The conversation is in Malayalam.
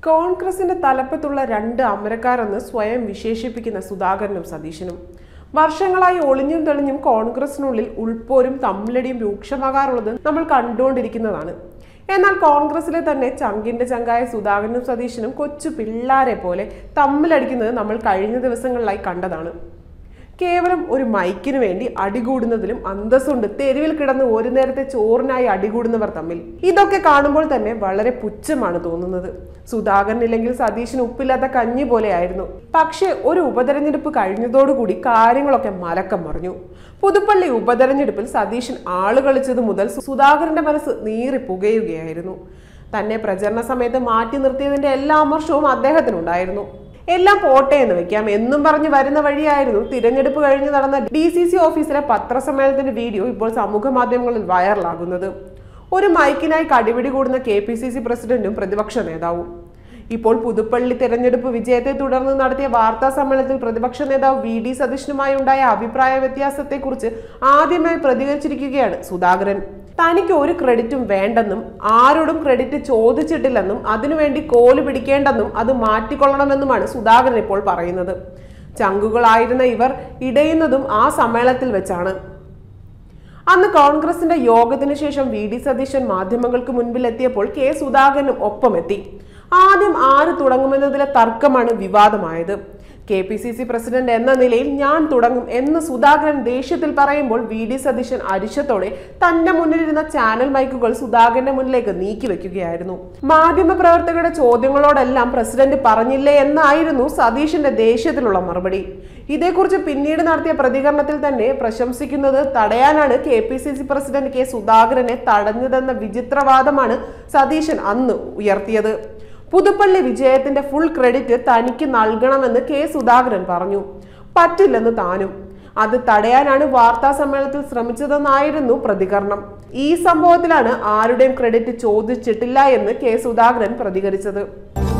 കോൺഗ്രസിന്റെ തലപ്പത്തുള്ള രണ്ട് അമരക്കാരെന്ന് സ്വയം വിശേഷിപ്പിക്കുന്ന സുധാകരനും സതീശനും വർഷങ്ങളായി ഒളിഞ്ഞും തെളിഞ്ഞും കോൺഗ്രസിനുള്ളിൽ ഉൾപ്പോരും തമ്മിലടിയും രൂക്ഷമാകാറുള്ളത് നമ്മൾ കണ്ടുകൊണ്ടിരിക്കുന്നതാണ് എന്നാൽ കോൺഗ്രസിലെ തന്നെ ചങ്കിന്റെ ചങ്കായ സുധാകരനും സതീശനും കൊച്ചു പിള്ളാരെ പോലെ തമ്മിലടിക്കുന്നത് നമ്മൾ കഴിഞ്ഞ ദിവസങ്ങളിലായി കണ്ടതാണ് കേവലം ഒരു മൈക്കിന് വേണ്ടി അടികൂടുന്നതിലും അന്തസ്സുണ്ട് തെരുവിൽ കിടന്ന് ഒരു നേരത്തെ ചോറിനായി അടികൂടുന്നവർ തമ്മിൽ ഇതൊക്കെ കാണുമ്പോൾ തന്നെ വളരെ പുച്ഛമാണ് തോന്നുന്നത് സുധാകരനില്ലെങ്കിൽ സതീശന് ഉപ്പില്ലാത്ത കഞ്ഞി പോലെയായിരുന്നു പക്ഷേ ഒരു ഉപതെരഞ്ഞെടുപ്പ് കഴിഞ്ഞതോടുകൂടി കാര്യങ്ങളൊക്കെ മലക്കം മറിഞ്ഞു പുതുപ്പള്ളി ഉപതെരഞ്ഞെടുപ്പിൽ സതീശൻ ആള് കളിച്ചത് മുതൽ സുധാകരന്റെ മനസ്സ് നീറി പുകയുകയായിരുന്നു തന്നെ പ്രചരണ സമയത്ത് മാറ്റി നിർത്തിയതിന്റെ എല്ലാ അമർഷവും അദ്ദേഹത്തിനുണ്ടായിരുന്നു എല്ലാം പോട്ടെ എന്ന് വെക്കാം എന്നും പറഞ്ഞ് വരുന്ന വഴിയായിരുന്നു തിരഞ്ഞെടുപ്പ് കഴിഞ്ഞ് നടന്ന ഡി സി സി ഓഫീസിലെ പത്രസമ്മേളനത്തിന്റെ വീഡിയോ ഇപ്പോൾ സമൂഹ മാധ്യമങ്ങളിൽ വൈറലാകുന്നത് ഒരു മൈക്കിനായി കടിപിടി കൂടുന്ന കെ പി സി സി പ്രസിഡന്റും പ്രതിപക്ഷ നേതാവും ഇപ്പോൾ പുതുപ്പള്ളി തെരഞ്ഞെടുപ്പ് വിജയത്തെ തുടർന്ന് നടത്തിയ വാർത്താ സമ്മേളനത്തിൽ പ്രതിപക്ഷ നേതാവ് വി ഡി സതീശനുമായി ഉണ്ടായ അഭിപ്രായ വ്യത്യാസത്തെക്കുറിച്ച് ആദ്യമായി പ്രതികരിച്ചിരിക്കുകയാണ് സുധാകരൻ തനിക്ക് ഒരു ക്രെഡിറ്റും വേണ്ടെന്നും ആരോടും ക്രെഡിറ്റ് ചോദിച്ചിട്ടില്ലെന്നും അതിനുവേണ്ടി കോല് പിടിക്കേണ്ടെന്നും അത് മാറ്റിക്കൊള്ളണമെന്നുമാണ് സുധാകരൻ ഇപ്പോൾ പറയുന്നത് ചങ്കുകളായിരുന്ന ഇവർ ഇടയുന്നതും ആ സമ്മേളനത്തിൽ വെച്ചാണ് അന്ന് കോൺഗ്രസിന്റെ യോഗത്തിന് ശേഷം വി ഡി സതീശൻ മാധ്യമങ്ങൾക്ക് മുൻപിൽ എത്തിയപ്പോൾ കെ സുധാകരനും ഒപ്പമെത്തി ആദ്യം ആര് തുടങ്ങുമെന്നതിലെ തർക്കമാണ് വിവാദമായത് K P C C president എന്ന നിലയിൽ ഞാൻ തുടങ്ങും എന്ന് സുധാകരൻ ദേഷ്യത്തിൽ പറയുമ്പോൾ വി ഡി സതീശൻ അരിശത്തോടെ തന്റെ മുന്നിലിരുന്ന ചാനൽ മൈക്കുകൾ സുധാകരന്റെ മുന്നിലേക്ക് നീക്കി വെക്കുകയായിരുന്നു മാധ്യമ പ്രവർത്തകരുടെ ചോദ്യങ്ങളോടെല്ലാം പ്രസിഡന്റ് പറഞ്ഞില്ലേ എന്നായിരുന്നു സതീശന്റെ ദേഷ്യത്തിലുള്ള മറുപടി ഇതേക്കുറിച്ച് പിന്നീട് നടത്തിയ പ്രതികരണത്തിൽ തന്നെ പ്രശംസിക്കുന്നത് തടയാനാണ് K P C C president K സുധാകരനെ തടഞ്ഞതെന്ന വിചിത്രവാദമാണ് സതീശൻ അന്ന് ഉയർത്തിയത് പുതുപ്പള്ളി വിജയത്തിന്റെ ഫുൾ ക്രെഡിറ്റ് തനിക്ക് നൽകണമെന്ന് കെ സുധാകരൻ പറഞ്ഞു പറ്റില്ലെന്ന് താനും അത് തടയാനാണ് വാർത്താ സമ്മേളനത്തിൽ ശ്രമിച്ചതെന്നായിരുന്നു പ്രതികരണം ഈ സംഭവത്തിലാണ് ആരുടെയും ക്രെഡിറ്റ് ചോദിച്ചിട്ടില്ല എന്ന് കെ സുധാകരൻ പ്രതികരിച്ചത്